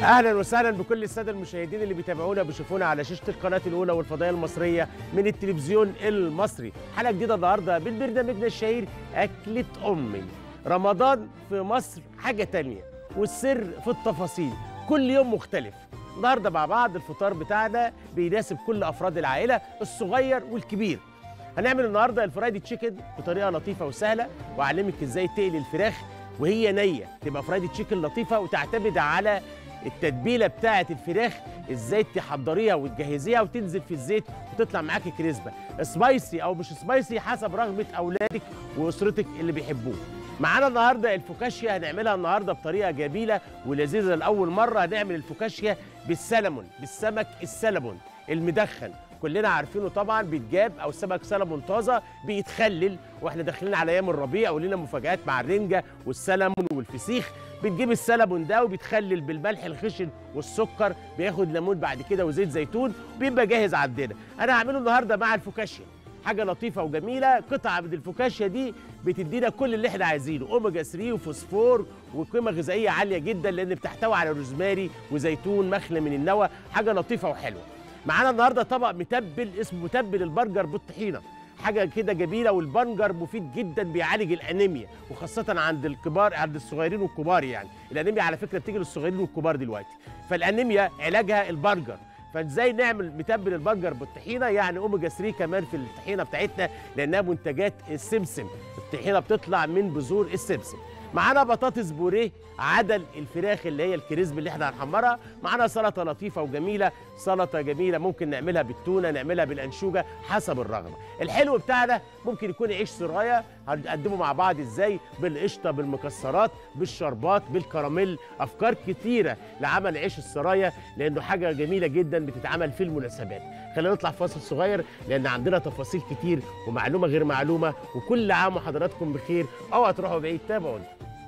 اهلا وسهلا بكل الساده المشاهدين اللي بيتابعونا بيشوفونا على شاشه القناه الاولى والفضائيه المصريه من التلفزيون المصري حلقه جديده النهارده من برنامجنا الشهير اكله امي رمضان في مصر حاجه تانية والسر في التفاصيل كل يوم مختلف النهارده مع بعض الفطار بتاعنا بيناسب كل افراد العائله الصغير والكبير هنعمل النهارده الفرايدي تشيكن بطريقه لطيفه وسهله واعلمك ازاي تقلي الفراخ وهي نيه تبقى فرايدي تشيكن لطيفه وتعتمد على التتبيله بتاعه الفراخ ازاي تحضريها وتجهزيها وتنزل في الزيت وتطلع معاكي كريسبه سبايسي او مش سبايسي حسب رغبه اولادك واسرتك اللي بيحبوه معانا النهارده الفوكاشيا هنعملها النهارده بطريقه جميله ولذيذه لاول مره هنعمل الفوكاشيا بالسلمون بالسمك السلمون المدخن كلنا عارفينه طبعا بيتجاب او سمك سلمون طازه بيتخلل واحنا داخلين على ايام الربيع ولنا مفاجات مع الرنجه والسلمون والفسيخ بتجيب السلمون ده وبيتخلل بالملح الخشن والسكر بياخد ليمون بعد كده وزيت زيتون بيبقى جاهز عندنا انا هعمله النهارده مع الفوكاشيا حاجه لطيفه وجميله قطعه من الفوكاشيا دي بتدينا كل اللي احنا عايزينه اوميجا 3 وفوسفور وقيمه غذائيه عاليه جدا لان بتحتوي على روزماري وزيتون مخلى من النوى حاجه لطيفه وحلوه معانا النهارده طبق متبل اسمه متبل البرجر بالطحينه حاجه كده جميله والبنجر مفيد جدا بيعالج الانيميا وخاصه عند الكبار عند الصغيرين والكبار يعني الانيميا على فكره بتيجي للصغيرين والكبار دلوقتي فالانيميا علاجها البرجر فازاي نعمل متبل البرجر بالطحينه يعني اوميجا 3 كمان في الطحينه بتاعتنا لانها منتجات السمسم الطحينه بتطلع من بذور السمسم معانا بطاطس بوريه عدل الفراخ اللي هي الكريسب اللي احنا هنحمرها معانا سلطه لطيفه وجميله سلطه جميله ممكن نعملها بالتونه نعملها بالانشوجه حسب الرغبه الحلو بتاعنا ممكن يكون عيش سرايه هنقدمه مع بعض ازاي بالقشطه بالمكسرات بالشربات بالكراميل افكار كتيره لعمل عيش السرايه لانه حاجه جميله جدا بتتعمل في المناسبات خلينا نطلع فاصل صغير لان عندنا تفاصيل كتير ومعلومه غير معلومه وكل عام وحضراتكم بخير اوعى تروحوا بعيد تابعوني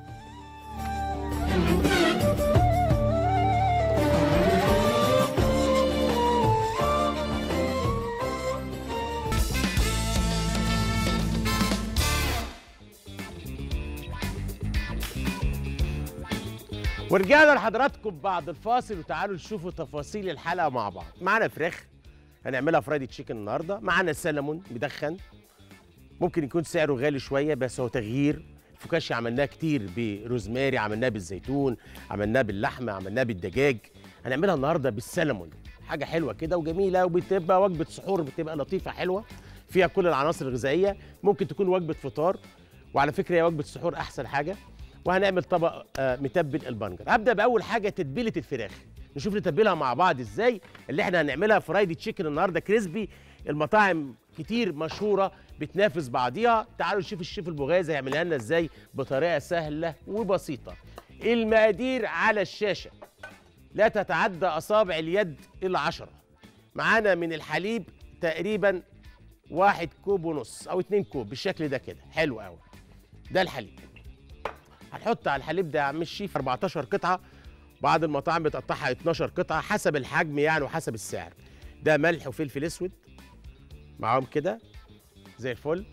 ورجعنا لحضراتكم بعد الفاصل وتعالوا نشوفوا تفاصيل الحلقه مع بعض معانا فراخ هنعملها فرايدي تشيكن النهارده معانا سلمون مدخن ممكن يكون سعره غالي شويه بس هو تغيير الفوكاشيا عملناه كتير بروزماري عملناه بالزيتون عملناه باللحمه عملناه بالدجاج هنعملها النهارده بالسلمون حاجه حلوه كده وجميله وبتبقى وجبه سحور بتبقى لطيفه حلوه فيها كل العناصر الغذائيه ممكن تكون وجبه فطار وعلى فكره هي وجبه سحور احسن حاجه وهنعمل طبق آه، متبل البنجر هبدا باول حاجه تتبيله الفراخ نشوف نتبلها مع بعض ازاي اللي احنا هنعملها فرايدي تشيكن النهارده كريسبي المطاعم كتير مشهوره بتنافس بعضيها تعالوا نشوف الشيف البغازي هيعملها لنا ازاي بطريقه سهله وبسيطه المقادير على الشاشه لا تتعدى اصابع اليد الا عشرة معانا من الحليب تقريبا واحد كوب ونص او اتنين كوب بالشكل ده كده حلو قوي ده الحليب هنحط على الحليب ده يا عم الشيف 14 قطعه بعض المطاعم بتقطعها 12 قطعه حسب الحجم يعني وحسب السعر ده ملح وفلفل اسود معاهم كده زي الفل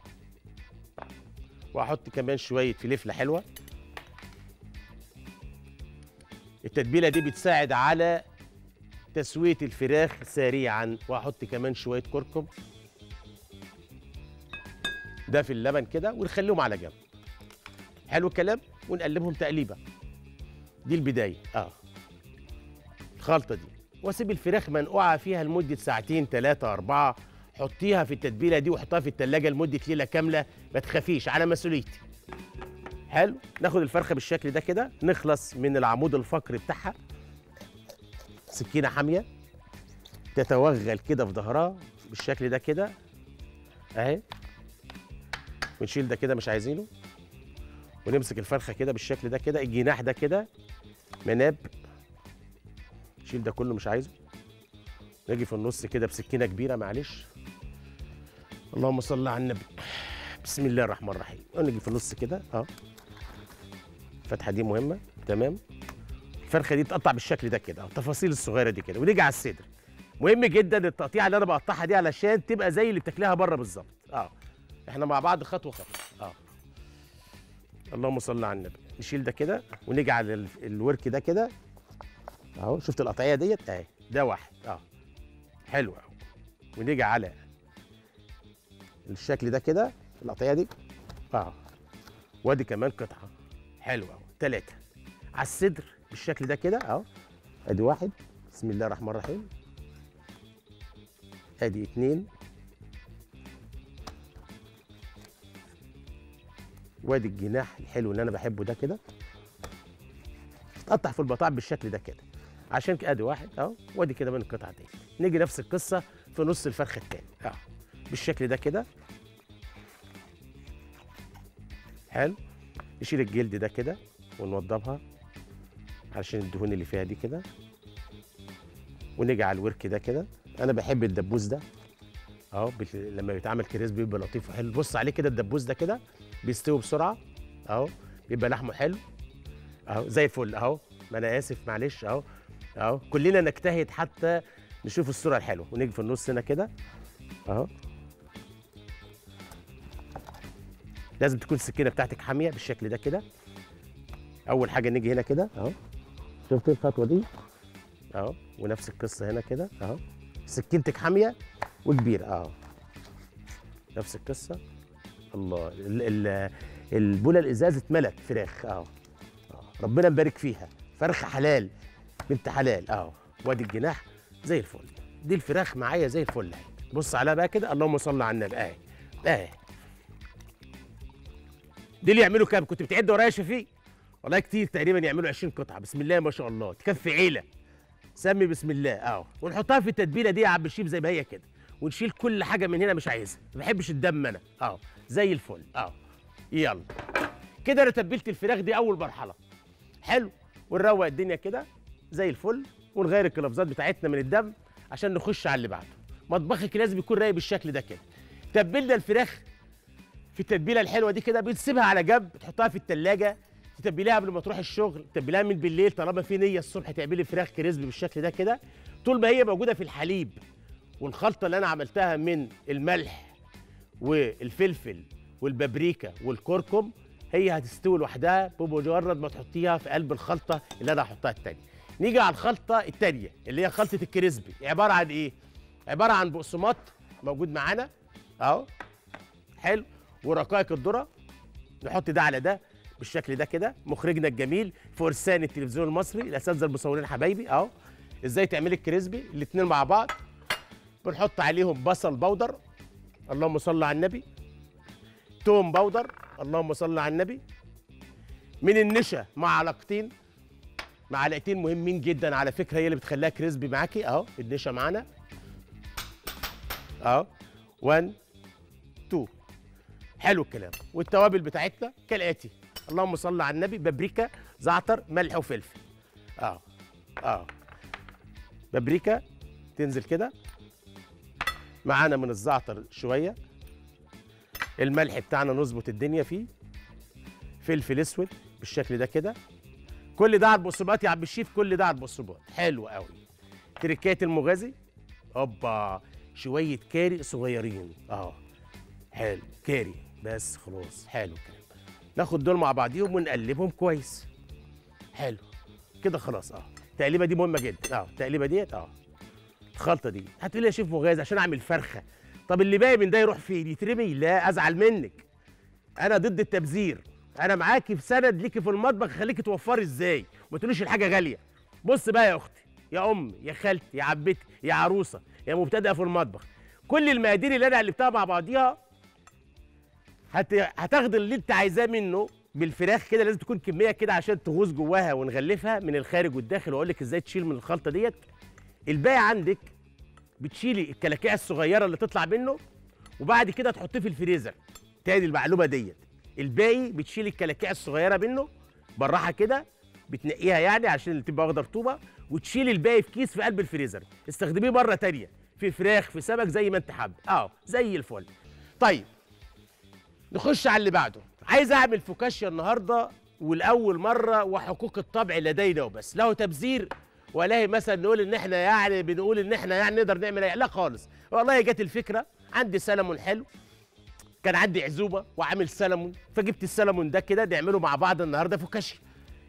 واحط كمان شويه فلفله حلوه التتبيله دي بتساعد على تسويه الفراخ سريعا واحط كمان شويه كركم ده في اللبن كده ونخليهم على جنب حلو الكلام ونقلبهم تقليبه دي البدايه اه الخلطه دي واسيب الفراخ منقوعه فيها لمده ساعتين ثلاثه اربعه حطيها في التتبيله دي وحطها في التلاجة لمده ليله كامله ما تخافيش على مسؤوليتي حلو ناخد الفرخه بالشكل ده كده نخلص من العمود الفقري بتاعها سكينه حاميه تتوغل كده في ظهرها بالشكل ده كده اهي ونشيل ده كده مش عايزينه ونمسك الفرخه كده بالشكل ده كده الجناح ده كده مناب شيل ده كله مش عايزه نيجي في النص كده بسكينه كبيره معلش اللهم صل على النبي بسم الله الرحمن الرحيم ونيجي في النص كده اه الفتحه دي مهمه تمام الفرخه دي تقطع بالشكل ده كده التفاصيل الصغيره دي كده ونيجي على الصدر مهم جدا التقطيعه اللي انا بقطعها دي علشان تبقى زي اللي بتاكلها بره بالظبط اه احنا مع بعض خطوه خطوه اه اللهم صل على النبي نشيل ده كده ونيجي على ال- الورك ده كده اهو شفت القطعيه ديت اهي ده واحد اه حلو قوي ونيجي على الشكل ده كده القطعيه دي اه وادي كمان قطعه حلو قوي ثلاثه على الصدر بالشكل ده كده اهو ادي واحد بسم الله الرحمن الرحيم ادي اتنين وادي الجناح الحلو اللي انا بحبه ده كده تقطع في البطاطا بالشكل ده كده عشان كده ادي واحد اهو وادي كده من القطعه دي نيجي نفس القصه في نص الفرخه التاني اهو بالشكل ده كده حلو نشيل الجلد ده كده ونوضبها عشان الدهون اللي فيها دي كده ونيجي على الورك ده كده انا بحب الدبوس ده اهو بت- لما بيتعمل كريسبي بيبقى لطيف وحلو بص عليه كده الدبوس ده كده بيستوي بسرعه اهو بيبقى لحمه حلو اهو زي الفل اهو ما انا اسف معلش اهو اهو كلنا نجتهد حتى نشوف الصوره الحلوه ونيجي في النص هنا كده اهو لازم تكون السكينه بتاعتك حاميه بالشكل ده كده اول حاجه نيجي هنا كده اهو شفت الخطوه دي اهو ونفس القصه هنا كده اهو سكينتك حاميه وكبيره اهو نفس القصه الله ال ال البوله الازاز اتملت فراخ اهو آه. ربنا مبارك فيها فرخه حلال بنت حلال اهو وادي الجناح زي الفل دي الفراخ معايا زي الفل اهي بص عليها بقى كده اللهم صل على النبي اهي اهي دي اللي يعملوا كام كنت بتعد ورايا يا شفيق والله كتير تقريبا يعملوا 20 قطعه بسم الله ما شاء الله تكفي عيله سمي بسم الله اهو ونحطها في التتبيله دي يا عم الشيف زي ما هي كده ونشيل كل حاجه من هنا مش عايزها ما بحبش الدم انا اهو زي الفل اهو يلا كده انا تبلت الفراخ دي اول مرحله حلو ونروق الدنيا كده زي الفل ونغير القلافزات بتاعتنا من الدم عشان نخش على اللي بعده مطبخك لازم يكون رايق بالشكل ده كده تبلنا الفراخ في التتبيله الحلوه دي كده بتسيبها على جنب تحطها في التلاجة تتبليها قبل ما تروح الشغل تتبليها من بالليل طالما في نيه الصبح تعملي فراخ كريسبي بالشكل ده كده طول ما هي موجوده في الحليب والخلطه اللي انا عملتها من الملح والفلفل والبابريكا والكركم هي هتستوي لوحدها بمجرد ما تحطيها في قلب الخلطه اللي انا هحطها التانية نيجي على الخلطه التانية اللي هي خلطه الكريسبي عباره عن ايه عباره عن بقسماط موجود معانا اهو حلو ورقائق الذره نحط ده على ده بالشكل ده كده مخرجنا الجميل فرسان التلفزيون المصري الاساتذه المصورين حبايبي اهو ازاي تعملي الكريسبي الاتنين مع بعض بنحط عليهم بصل بودر اللهم صل على النبي توم بودر اللهم صل على النبي من النشا معلقتين معلقتين مهمين جدا على فكره هي اللي بتخليها كريسبي معاكي اهو النشا معانا اهو 1 2 حلو الكلام والتوابل بتاعتنا كالاتي اللهم صل على النبي بابريكا زعتر ملح وفلفل اه اه بابريكا تنزل كده معانا من الزعتر شويه الملح بتاعنا نظبط الدنيا فيه فلفل اسود بالشكل ده كده كل ده على البقسماط يا عم الشيف كل ده على البقسماط حلو قوي تركات المغازي هوبا شويه كاري صغيرين اه حلو كاري بس خلاص حلو كده ناخد دول مع بعضيهم ونقلبهم كويس حلو كده خلاص اه التقليبه دي مهمه جدا اه التقليبه ديت اه الخلطه دي هتقول لي يا شيف مغاز عشان اعمل فرخه طب اللي باقي من ده يروح فين يترمي لا ازعل منك انا ضد التبذير انا معاكي في سند ليكي في المطبخ خليكي توفري ازاي ما تقوليش الحاجه غاليه بص بقى يا اختي يا امي يا خالتي يا عبتي يا عروسه يا مبتدئه في المطبخ كل المقادير اللي انا قلبتها مع بعضيها هت... هتاخد اللي انت عايزاه منه بالفراخ كده لازم تكون كميه كده عشان تغوص جواها ونغلفها من الخارج والداخل واقول لك ازاي تشيل من الخلطه ديت الباقي عندك بتشيلي الكلاكيع الصغيره اللي تطلع منه وبعد كده تحطيه في الفريزر تاني المعلومه ديت الباقي بتشيلي الكلاكيع الصغيره منه بالراحه كده بتنقيها يعني عشان اللي تبقى واخده رطوبه وتشيلي الباقي في كيس في قلب الفريزر استخدميه مره تانية في فراخ في سمك زي ما انت حابب اه زي الفل طيب نخش على اللي بعده عايز اعمل فوكاشيا النهارده والاول مره وحقوق الطبع لدينا وبس له تبذير ولا مثلا نقول ان احنا يعني بنقول ان احنا يعني نقدر نعمل ايه لا خالص والله جت الفكره عندي سلمون حلو كان عندي عزومه وعامل سلمون فجبت السلمون ده كده نعمله مع بعض النهارده فوكاشيا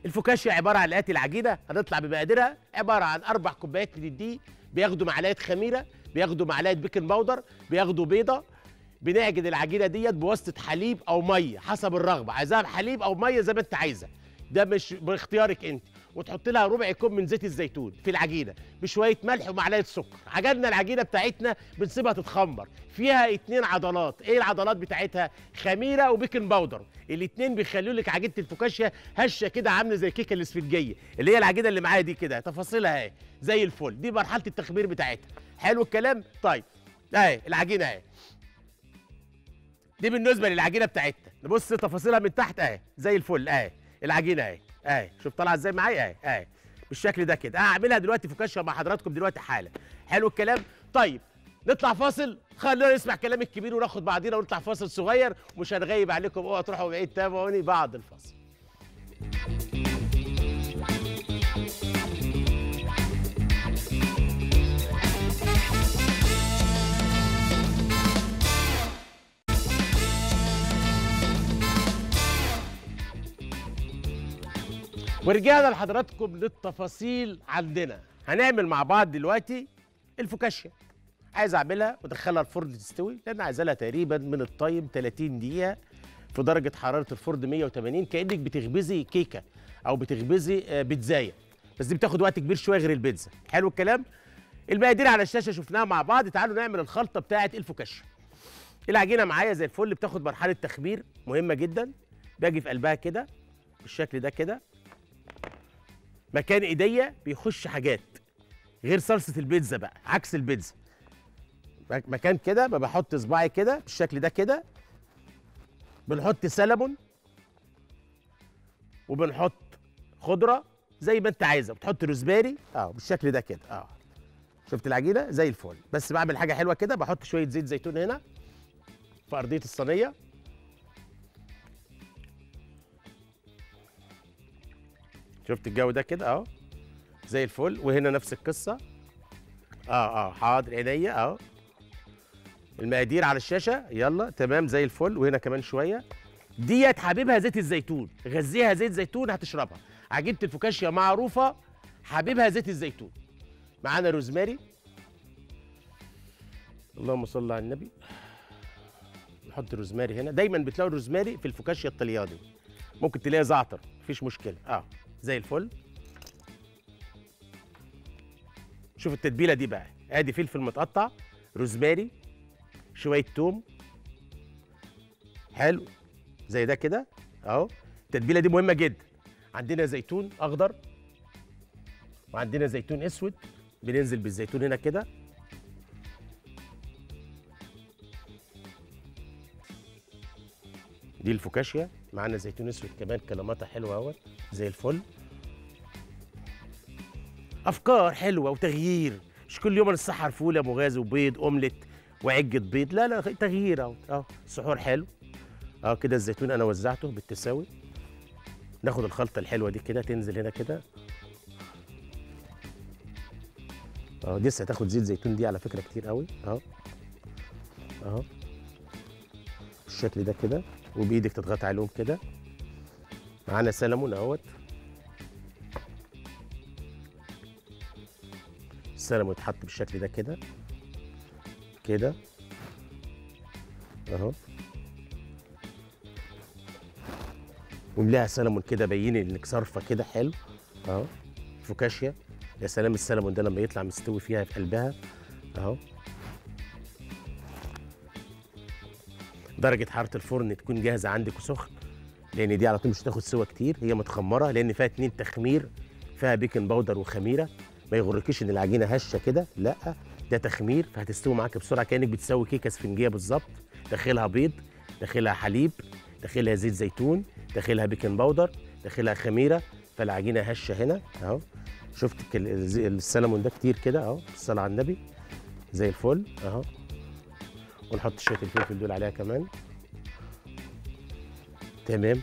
الفوكاشيا عباره عن الاتي العجينه هنطلع بمقاديرها عباره عن اربع كوبايات من الدقيق بياخدوا معلقه خميره بياخدوا معلقه بيكنج باودر بياخدوا بيضه بنعجن العجينه ديت بواسطه حليب او ميه حسب الرغبه عايزاها بحليب او ميه زي ما انت عايزه ده مش باختيارك انت وتحط لها ربع كوب من زيت الزيتون في العجينه بشويه ملح ومعلقه سكر عجلنا العجينه بتاعتنا بنسيبها تتخمر فيها اتنين عضلات ايه العضلات بتاعتها خميره وبيكنج باودر الاتنين بيخلوا لك عجينه الفوكاشيا هشه كده عامله زي الكيكه الاسفنجيه اللي هي العجينه اللي معايا دي كده تفاصيلها اهي زي الفل دي مرحله التخمير بتاعتها حلو الكلام طيب اهي العجينه اهي دي بالنسبه للعجينه بتاعتنا نبص تفاصيلها من تحت اهي زي الفل اهي العجينه اهي اهي شوف طالعه ازاي معايا اهي اهي بالشكل ده كده هعملها دلوقتي فوكاشيا مع حضراتكم دلوقتي حالا حلو الكلام طيب نطلع فاصل خلينا نسمع كلام الكبير وناخد بعضينا ونطلع فاصل صغير مش هنغيب عليكم اوعوا تروحوا بعيد تابعوني بعد الفاصل ورجعنا لحضراتكم للتفاصيل عندنا هنعمل مع بعض دلوقتي الفوكاشيا عايز اعملها وادخلها الفرن تستوي لان عايزه لها تقريبا من الطيب 30 دقيقه في درجه حراره الفرن 180 كانك بتخبزي كيكه او بتخبزي آه، بيتزايه بس دي بتاخد وقت كبير شويه غير البيتزا حلو الكلام المقادير على الشاشه شفناها مع بعض تعالوا نعمل الخلطه بتاعه الفوكاشيا العجينه معايا زي الفل بتاخد مرحله تخمير مهمه جدا باجي في قلبها كده بالشكل ده كده مكان ايديا بيخش حاجات غير صلصه البيتزا بقى عكس البيتزا مك- مكان كده ما بحط صباعي كده بالشكل ده كده بنحط سلمون وبنحط خضره زي ما انت عايزه بتحط روزماري اه بالشكل ده كده اه شفت العجينه زي الفل بس بعمل حاجه حلوه كده بحط شويه زيت زيتون هنا في ارضيه الصينيه شفت الجو ده كده اهو زي الفل وهنا نفس القصه اه اه حاضر عينيا اهو المقادير على الشاشه يلا تمام زي الفل وهنا كمان شويه ديت حبيبها زيت الزيتون غذيها زيت زيتون هتشربها عجينه الفوكاشيا معروفه حبيبها زيت الزيتون معانا روزماري اللهم صل على النبي نحط الروزماري هنا دايما بتلاقوا الروزماري في الفوكاشيا الطلياني ممكن تلاقي زعتر مفيش مشكله اه زي الفل شوف التتبيله دي بقى ادي فلفل متقطع روزماري شويه توم حلو زي ده كده اهو التتبيله دي مهمه جدا عندنا زيتون اخضر وعندنا زيتون اسود بننزل بالزيتون هنا كده دي الفوكاشيا معانا زيتون اسود كمان كلماتها حلوه اهوت زي الفل افكار حلوه وتغيير مش كل يوم نسحر فول يا مغازي وبيض اومليت وعجه بيض لا لا تغيير اهو اهو سحور حلو اه كده الزيتون انا وزعته بالتساوي ناخد الخلطه الحلوه دي كده تنزل هنا كده اه دي لسه هتاخد زيت زيتون دي على فكره كتير قوي اهو اهو بالشكل ده كده وبايدك تضغط عليهم كده معانا سلمون اهوت السلمون يتحط بالشكل ده كده كده اهو وملاها سلمون كده بين انك صارفه كده حلو اهو فوكاشيا يا سلام السلمون ده لما يطلع مستوي فيها في قلبها اهو درجه حراره الفرن تكون جاهزه عندك وسخن لان دي على طول مش هتاخد سوا كتير هي متخمره لان فيها اتنين تخمير فيها بيكنج باودر وخميره ما يغركيش ان العجينه هشه كده لا ده تخمير فهتستوي معاك بسرعه كانك بتسوي كيكه اسفنجيه بالظبط داخلها بيض داخلها حليب داخلها زيت زيتون داخلها بيكنج باودر داخلها خميره فالعجينه هشه هنا اهو شفت ال- الز- السلمون ده كتير كده اهو الصلاه على النبي زي الفل اهو ونحط شويه الفلفل دول عليها كمان تمام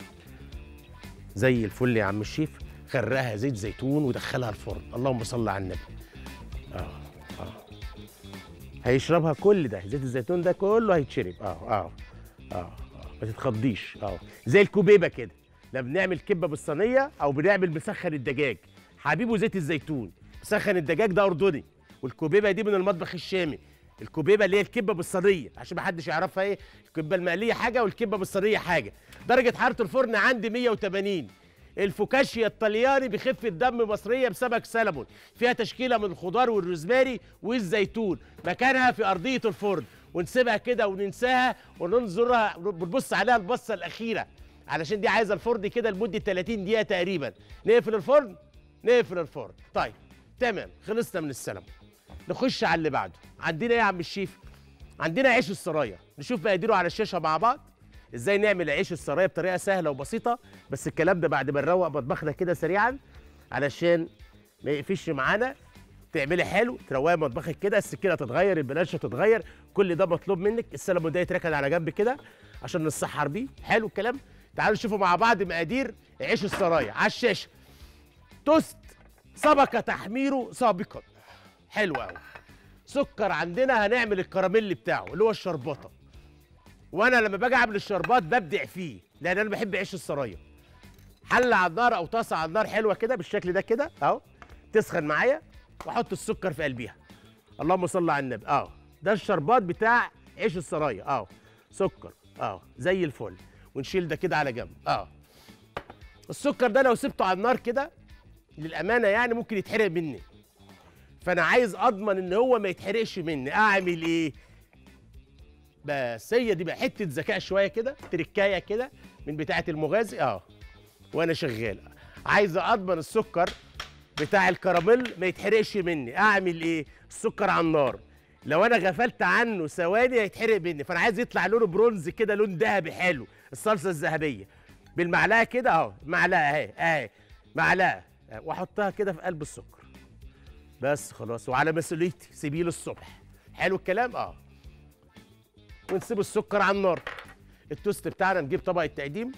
زي الفل يا عم الشيف غرقها زيت زيتون ودخلها الفرن اللهم صل على النبي اه اه هيشربها كل ده زيت الزيتون ده كله هيتشرب اه اه اه, آه. ما تتخضيش اه زي الكوبيبه كده لا بنعمل كبه بالصينيه او بنعمل مسخن الدجاج حبيبه زيت الزيتون مسخن الدجاج ده اردني والكوبيبه دي من المطبخ الشامي الكوبيبه اللي هي الكبه بالصينيه عشان ما حدش يعرفها ايه الكبه المقليه حاجه والكبه بالصينيه حاجه درجه حراره الفرن عندي 180 الفوكاشيا الطلياني بخفه دم مصريه بسمك سلمون فيها تشكيله من الخضار والروزماري والزيتون مكانها في ارضيه الفرن ونسيبها كده وننساها وننظرها بنبص عليها البصه الاخيره علشان دي عايزه الفرن كده لمده 30 دقيقه تقريبا نقفل الفرن نقفل الفرن طيب تمام خلصنا من السلمون نخش على اللي بعده عندنا ايه يا عم الشيف عندنا عيش السرايا نشوف مقاديره على الشاشه مع بعض ازاي نعمل عيش السرايا بطريقه سهله وبسيطه بس الكلام ده بعد ما نروق مطبخنا كده سريعا علشان ما يقفش معانا تعملي حلو تروقي مطبخك كده السكينه تتغير البلاشه تتغير كل ده مطلوب منك السلمون ده يتركن على جنب كده عشان نسحر بيه حلو الكلام تعالوا نشوفوا مع بعض مقادير عيش السرايا على الشاشه توست سبق تحميره سابقا حلو قوي سكر عندنا هنعمل الكراميل بتاعه اللي هو الشربطه وانا لما باجي اعمل الشربات ببدع فيه لان انا بحب عيش السرايا حله على النار او طاسه على النار حلوه كده بالشكل ده كده اهو تسخن معايا واحط السكر في قلبيها اللهم صل على النبي اهو ده الشربات بتاع عيش السرايا اهو سكر اهو زي الفل ونشيل ده كده على جنب اهو السكر ده لو سبته على النار كده للامانه يعني ممكن يتحرق مني فانا عايز اضمن ان هو ما يتحرقش مني اعمل ايه بس هي دي بقى حته ذكاء شويه كده تركايه كده من بتاعه المغازي اه وانا شغال عايز اضمن السكر بتاع الكراميل ما يتحرقش مني اعمل ايه السكر على النار لو انا غفلت عنه ثواني هيتحرق مني فانا عايز يطلع لونه برونز كده لون ذهبي حلو الصلصه الذهبيه بالمعلقه كده اهو معلقه اهي اهي معلقه واحطها كده في قلب السكر بس خلاص وعلى مسؤوليتي سيبيه للصبح حلو الكلام اه ونسيب السكر على النار التوست بتاعنا نجيب طبق التقديم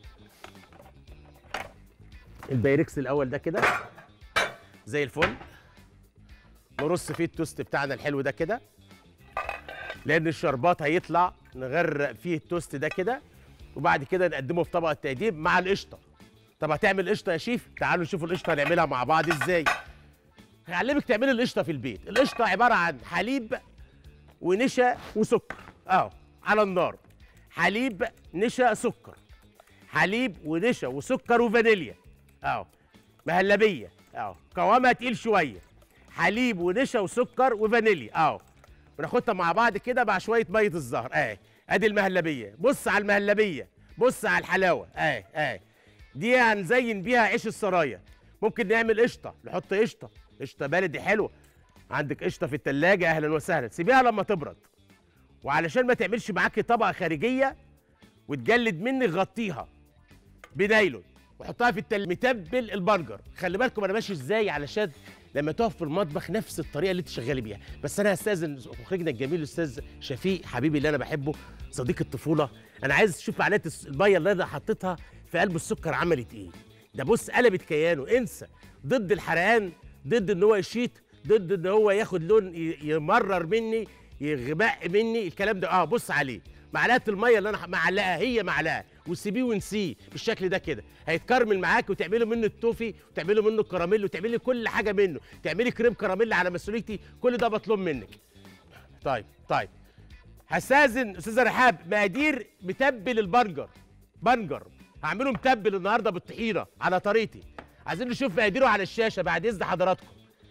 البايركس الاول ده كده زي الفل نرص فيه التوست بتاعنا الحلو ده كده لان الشربات هيطلع نغرق فيه التوست ده كده وبعد كده نقدمه في طبق التقديم مع القشطه طب هتعمل قشطه يا شيف تعالوا نشوفوا القشطه هنعملها مع بعض ازاي هعلمك تعملي القشطه في البيت القشطه عباره عن حليب ونشا وسكر اهو على النار حليب نشا سكر حليب ونشا وسكر وفانيليا اهو مهلبيه اهو قوامها تقيل شويه حليب ونشا وسكر وفانيليا اهو وناخدها مع بعض كده مع شويه ميه الزهر اهي ادي المهلبيه بص على المهلبيه بص على الحلاوه اهي اهي دي هنزين بيها عيش السرايا ممكن نعمل قشطه نحط قشطه قشطه بلدي حلوه عندك قشطه في التلاجة اهلا وسهلا سيبيها لما تبرد وعلشان ما تعملش معاكي طبقه خارجيه وتجلد مني غطيها بنايلون وحطها في التل متبل البرجر خلي بالكم انا ماشي ازاي علشان لما تقف في المطبخ نفس الطريقه اللي انت شغاله بيها بس انا هستاذن مخرجنا الجميل الاستاذ شفيق حبيبي اللي انا بحبه صديق الطفوله انا عايز اشوف معلقه الميه اللي انا حطيتها في قلب السكر عملت ايه ده بص قلبت كيانه انسى ضد الحرقان ضد ان هو يشيط ضد ان هو ياخد لون ي- يمرر مني يغمق مني الكلام ده اه بص عليه معلقه الميه اللي انا معلقها هي معلقه وسيبيه ونسيه بالشكل ده كده هيتكرمل معاك وتعملي منه التوفي وتعملي منه الكراميل وتعملي كل حاجه منه تعملي كريم كراميل على مسؤوليتي كل ده مطلوب منك طيب طيب هستاذن استاذه رحاب مقادير متبل البرجر بنجر هعمله متبل النهارده بالطحينه على طريقتي عايزين نشوف مقاديره على الشاشه بعد اذن حضراتكم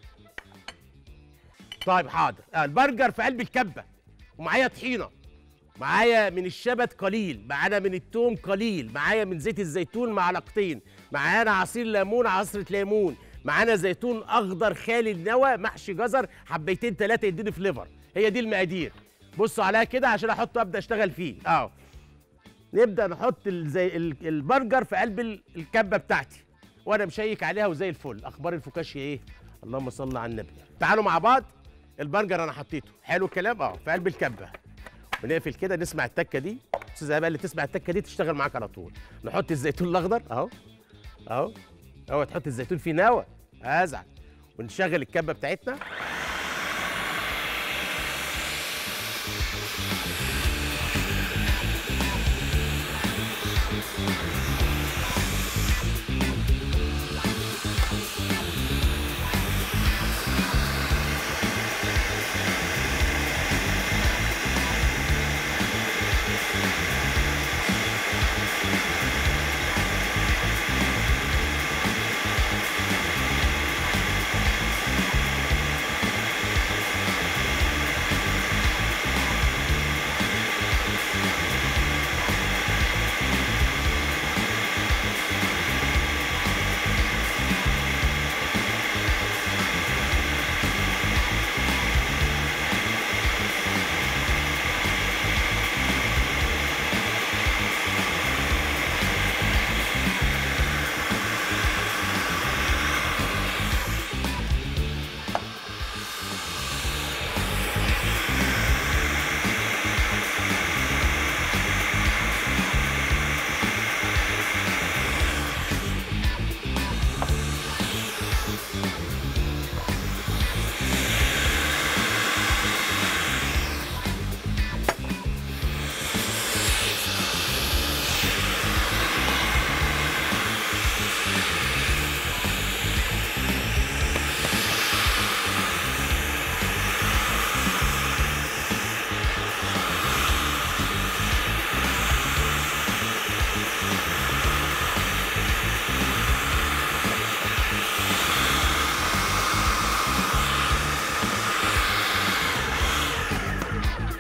طيب حاضر آه البرجر في قلب الكبه ومعايا طحينه معايا من الشبت قليل معانا من التوم قليل معايا من زيت الزيتون معلقتين معانا عصير ليمون عصرة ليمون معانا زيتون اخضر خالي النوى محشي جزر حبيتين ثلاثه يديني فليفر هي دي المقادير بصوا عليها كده عشان احطه ابدا اشتغل فيه اه نبدا نحط ال- زي ال- البرجر في قلب ال- الكبه بتاعتي وانا مشيك عليها وزي الفل اخبار الفوكاشيا ايه اللهم صل على النبي تعالوا مع بعض البرجر انا حطيته حلو الكلام اه في قلب الكبه ونقفل كده نسمع التكه دي استاذه بقى اللي تسمع التكه دي تشتغل معاك على طول نحط الزيتون الاخضر اهو اهو اهو تحط الزيتون فيه نوى ازعل ونشغل الكبه بتاعتنا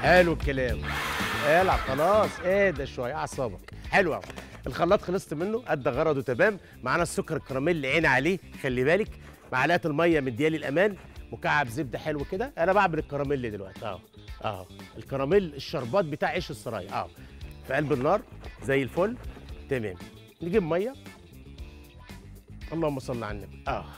حلو الكلام العب خلاص اهدى شويه اعصابك حلو قوي الخلاط خلصت منه ادى غرضه تمام معانا السكر الكراميل اللي عيني عليه خلي بالك معلقه الميه مديالي الامان مكعب زبده حلو كده انا بعمل الكراميل دلوقتي اهو اهو الكراميل الشربات بتاع عيش السرايا اهو في قلب النار زي الفل تمام نجيب ميه اللهم صل على النبي اه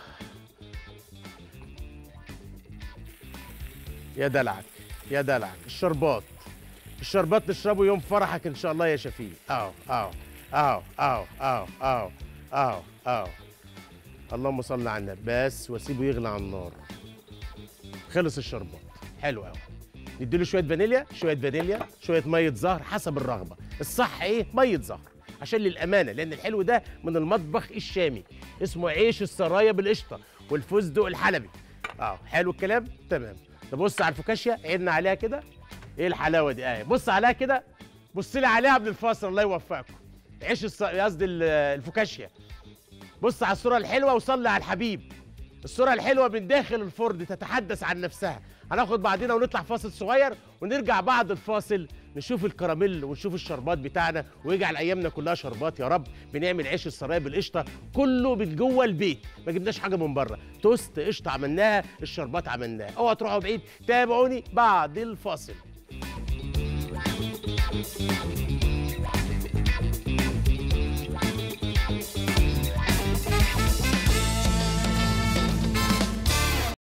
يا دلعك يا دلعك الشربات الشربات نشربه يوم فرحك ان شاء الله يا شفيق اهو اهو اهو اهو اهو اهو اهو اهو اللهم صل على النبي بس واسيبه يغلى على النار خلص الشربات حلو قوي نديله شويه فانيليا شويه فانيليا شويه ميه زهر حسب الرغبه الصح ايه ميه زهر عشان للامانه لان الحلو ده من المطبخ الشامي اسمه عيش السرايا بالقشطه والفستق الحلبي اه حلو الكلام تمام نبص على الفوكاشيا عيدنا عليها كده ايه الحلاوه دي اهي بص عليها كده بص لي عليها قبل الفاصل الله يوفقكم عيش الص... قصدي ال- الفوكاشيا بص على الصوره الحلوه وصلي على الحبيب الصوره الحلوه من داخل الفرن تتحدث عن نفسها هناخد بعضنا ونطلع فاصل صغير ونرجع بعد الفاصل نشوف الكراميل ونشوف الشربات بتاعنا ويجعل ايامنا كلها شربات يا رب بنعمل عيش السرايا بالقشطه كله من جوه البيت ما جبناش حاجه من بره توست قشطه عملناها الشربات عملناها اوعى تروحوا بعيد تابعوني بعد الفاصل